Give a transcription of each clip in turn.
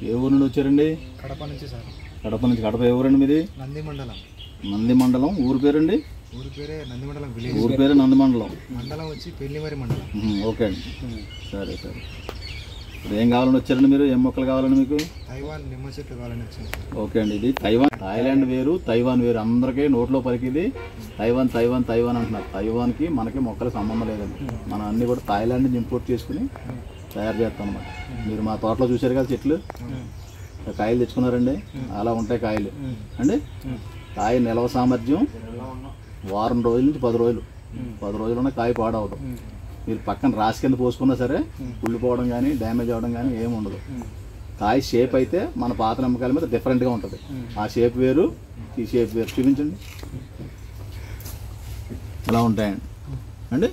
ఏ ఊరు నుండి వచ్చారండి కడప నుంచి సార్ కడప నుంచి కడప ఏ ఊరండి మీది నంది మండలం నంది మండలం ఊరు పేరండి ఊరి పేరే నంది మండలం విలేజ్ ఊరు పేరు నంది మండలం మండలం వచ్చి పెళ్లిమరి మండలం ఉహుం, ఓకే అండి సరే సరే ఇప్పుడు ఏం కావాలని వచ్చారండి మీరు ఏం మొక్కలు కావాలండి మీకు తైవాన్ నిమ్మ చెట్లు కావాలని వచ్చింది సార్ ఓకే అండి ఇది తైవాన్ థాయిలాండ్ వేరు తైవాన్ వేరు అందరికీ నోట్లో పలికిది తైవాన్ తైవాన్ తైవాన్ అంటున్నారు తైవాన్కి మనకి మొక్కల సంబంధం లేదండి మనం అన్ని కూడా థాయిలాండ్ నుంచి ఇంపోర్ట్ చేసుకుని తయారు చేస్తాం అన్నమాట మీరు మా తోటలో చూశారు కదా చెట్లు కాయలు తెచ్చుకున్నారండి అలా ఉంటాయి కాయలు అండి కాయ నిల్వ సామర్థ్యం వారం రోజుల నుంచి పది రోజులు పది రోజులున్న కాయ పాడవదు మీరు పక్కన రాసి కింద పోసుకున్నా సరే కుళ్ళిపోవడం కానీ డ్యామేజ్ అవ్వడం కానీ ఏమి ఉండదు కాయ షేప్ అయితే మన పాత నమ్మకాల మీద డిఫరెంట్గా ఉంటుంది ఆ షేప్ వేరు ఈ షేప్ వేరు చూపించండి ఇలా ఉంటాయండి అండి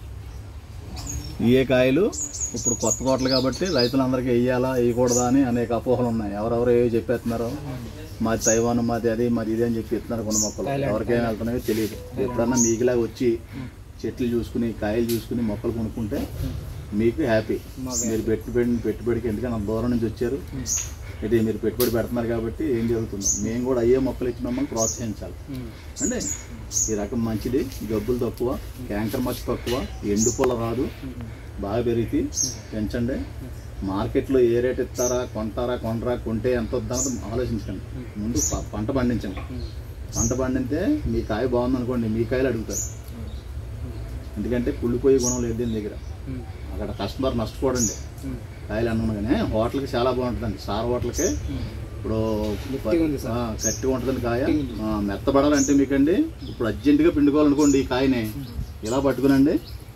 ఏ కాయలు ఇప్పుడు కొత్త తోటలు కాబట్టి రైతులందరికీ వేయాలా వేయకూడదా అని అనేక అపోహలు ఉన్నాయి ఎవరెవరు ఏవి చెప్పేస్తున్నారు మాది తైవాన్ మాది అది మాది ఇది అని చెప్పి ఇస్తున్నారు కొన్ని మొక్కలు ఎవరికైనా వెళ్తున్నాయో తెలియదు ఎప్పుడన్నా మీకులా వచ్చి చెట్లు చూసుకుని కాయలు చూసుకుని మొక్కలు కొనుక్కుంటే మీకు హ్యాపీ మీరు పెట్టుబడి పెట్టుబడికి ఎందుకంటే అంత దూరం నుంచి వచ్చారు ఇది మీరు పెట్టుబడి పెడుతున్నారు కాబట్టి ఏం జరుగుతుంది మేము కూడా అయ్యే మొక్కలు ఇచ్చి మమ్మల్ని ప్రోత్సహించాలి అంటే ఈ రకం మంచిది జబ్బులు తక్కువ క్యాంకర్ మచ్చ తక్కువ ఎండు పొల రాదు బాగా పెరిగి పెంచండి మార్కెట్లో ఏ రేట్ ఇస్తారా కొంటారా కొనరా కొంటే ఎంత వద్దామో ఆలోచించండి ముందు ప- పంట పండించండి పంట పండితే మీ కాయ బాగుందనుకోండి మీ కాయలు అడుగుతారు ఎందుకంటే కుళ్ళిపోయే గుణం లేదు దీని దగ్గర అక్కడ కస్టమర్ నష్టపోడండి కాయలు అన్నాను కానీ హోటల్కి చాలా బాగుంటుందండి స్టార్ హోటల్కి ఇప్పుడు ఆ, గట్టిగా ఉంటుందండి కాయ ఆ, మెత్తబడాలంటే మీకండి ఇప్పుడు అర్జెంటుగా పిండుకోవాలనుకోండి ఈ కాయని ఇలా పట్టుకునండి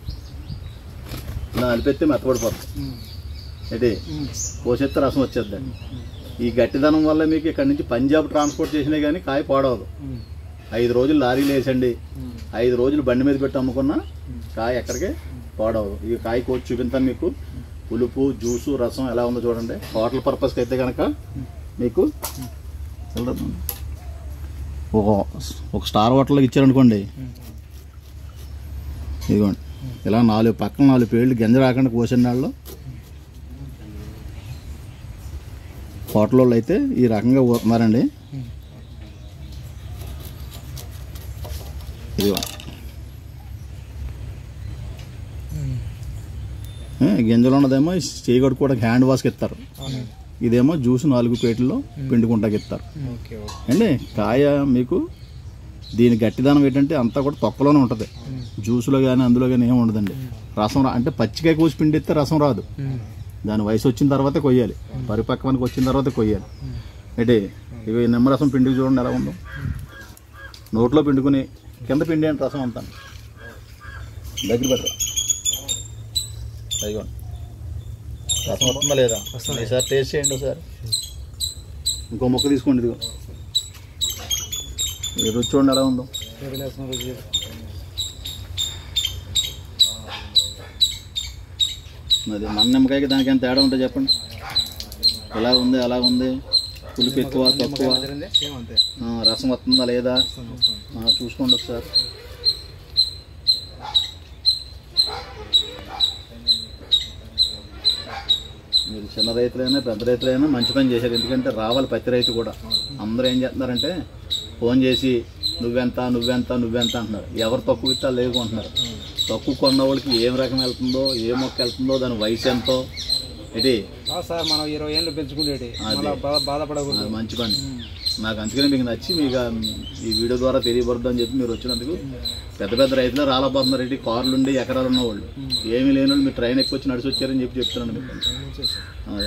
ఇలా అలిపెత్తే మెత్తబడిపోతుంది ఏంటి కోసేస్తే రసం వచ్చేద్దండి ఈ గట్టిదనం వల్ల మీకు ఇక్కడ నుంచి పంజాబ్ ట్రాన్స్పోర్ట్ చేసినా కానీ కాయ పాడవదు ఐదు రోజులు లారీలు వేసండి ఐదు రోజులు బండి మీద పెట్టి అమ్ముకున్నా కాయ ఎక్కడికి పాడవదు ఈ కాయ కోసి చూపించాను మీకు పులుపు జ్యూసు రసం ఎలా ఉందో చూడండి హోటల్ పర్పస్కి అయితే కనుక మీకు చూడండి. ఒక ఒక స్టార్ హోటల్కి ఇచ్చారనుకోండి ఇదిగోండి ఇలా నాలుగు పక్కన నాలుగు పేర్లు గింజ రాకుండా కోసిన వాళ్ళు హోటల్ వాళ్ళు అయితే ఈ రకంగా పోతున్నారండి ఇదిగో ఏ, గింజలు ఉన్నదేమో చేయి కడుక్కోవడానికి హ్యాండ్ వాష్కి ఇస్తారు ఇదేమో జ్యూస్ నాలుగు పేటల్లో పిండుకుంటాకి ఇస్తారు ఓకే ఓకే అండి కాయ మీకు దీని గట్టిదనం ఏంటంటే అంతా కూడా తొక్కలోనే ఉంటుంది జ్యూస్లో కానీ అందులో కానీ ఏమి ఉండదండి రసం రా అంటే పచ్చికాయ కోసి పిండిస్తే రసం రాదు దాని వయసు వచ్చిన తర్వాతే కొయ్యాలి పరిపక్వానికి వచ్చిన తర్వాతే కొయ్యాలి ఏంటి ఇవి నిమ్మరసం పిండికి చూడండి ఎలా ఉందో నోట్లో పిండుకుని కింద పిండి అంటే రసం అంతా దగ్గర పెట్టరా అదిగోండి రసం వస్తుందా లేదా ఈసారి టేస్ట్ చేయండి ఒకసారి ఇంకో మొక్క తీసుకోండి ఇదిగో ఈ రుచి చూడండి ఎలా ఉందో అది మన నిమ్మకాయకి దానికి ఎంత తేడా ఉంటే చెప్పండి ఎలా ఉంది అలా ఉంది పులుపు ఎక్కువ తక్కువ సేమ్ అంతే ఆ, రసం వస్తుందా లేదా ఆ, చూసుకోండి ఒకసారి మీరు చిన్న రైతులైనా పెద్ద రైతులైనా మంచి పని చేశారు ఎందుకంటే రావాలి ప్రతి రైతు కూడా అందరూ ఏం చేస్తున్నారంటే ఫోన్ చేసి నువ్వెంత నువ్వెంత నువ్వెంత అంటున్నారు ఎవరు తక్కువ ఇస్తే లేవు అంటున్నారు తక్కువ కొన్న వాళ్ళకి ఏం రకం వెళ్తుందో ఏ మొక్క వెళ్తుందో దాని వయసు ఎంతో ఇది సార్ మనం ఇరవై ఏళ్ళు పెంచుకునేటి అది. మళ్ళీ బాధ బాధపడకూడదు అది మంచి పని నాకు అందుకనే మీకు నచ్చి మీకు ఆ ఈ వీడియో ద్వారా తెలియబడదు అని చెప్పి మీరు వచ్చినందుకు పెద్ద పెద్ద రైతులు రాలబోతున్నారు ఏంటి కార్లు ఉండి ఎకరాలు ఉన్నవాళ్ళు ఏమీ లేని వాళ్ళు మీరు ట్రైన్ ఎక్కువ వచ్చి నడిచి వచ్చారని చెప్పి చెప్తున్నాను మీకు అదే.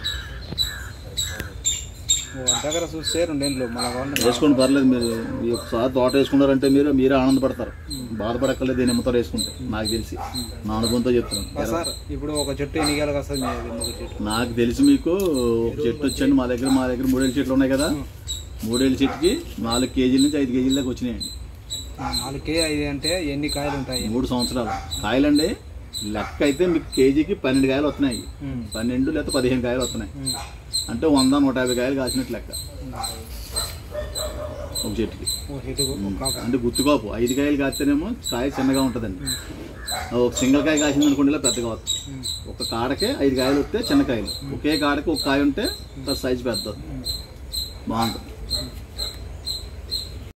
దగ్గర చూస్తే రెండేళ్ళు మన వాళ్ళు వేసుకోండి పర్లేదు మీరు ఈ ఒకసారి తోట వేసుకున్నారంటే మీరు మీరే ఆనందపడతారు బాధపడక్కర్లేదు ఈ నిమ్మతో వేసుకుంటే నాకు తెలిసి నా అనుభవంతో చెప్తున్నాను సార్ ఇప్పుడు ఒక చెట్టు ఎన్ని గేలకు వస్తుంది మీ నిమ్మక చెట్టు నాకు తెలిసి మీకు ఒక చెట్టు వచ్చండి మా దగ్గర మా దగ్గర మూడేళ్ళ చెట్లు ఉన్నాయి కదా మూడేళ్ళ చెట్టుకి నాలుగు కేజీల నుంచి ఐదు కేజీల దాకా వచ్చినాయండి నాలుగు కే ఐదు అంటే ఎన్ని కాయలు ఉంటాయి మూడు సంవత్సరాలు కాయలండి లెక్క అయితే మీకు కేజీకి పన్నెండు కాయలు వస్తున్నాయి ఉమ్. పన్నెండు లేదా పదిహేను కాయలు వస్తున్నాయి ఉమ్. అంటే వంద నూట యాభై కాయలు కాసినట్టు లెక్క ఒక చెట్టుకి ఒక చెట్టుకు ఒక కాపు అంటే గుత్తుకాపు ఐదు కాయలు కాస్తేనేమో కాయ చిన్నగా ఉంటుందండి ఒక సింగిల్ కాయ కాసింది అనుకోండి ఇలా పెద్దగా వస్తుంది ఉమ్. ఒక కాడకే ఐదు కాయలు వస్తే చిన్న కాయలు ఒకే కాడకి ఒక కాయ ఉంటే సైజు పెద్ద బాగుంటుంది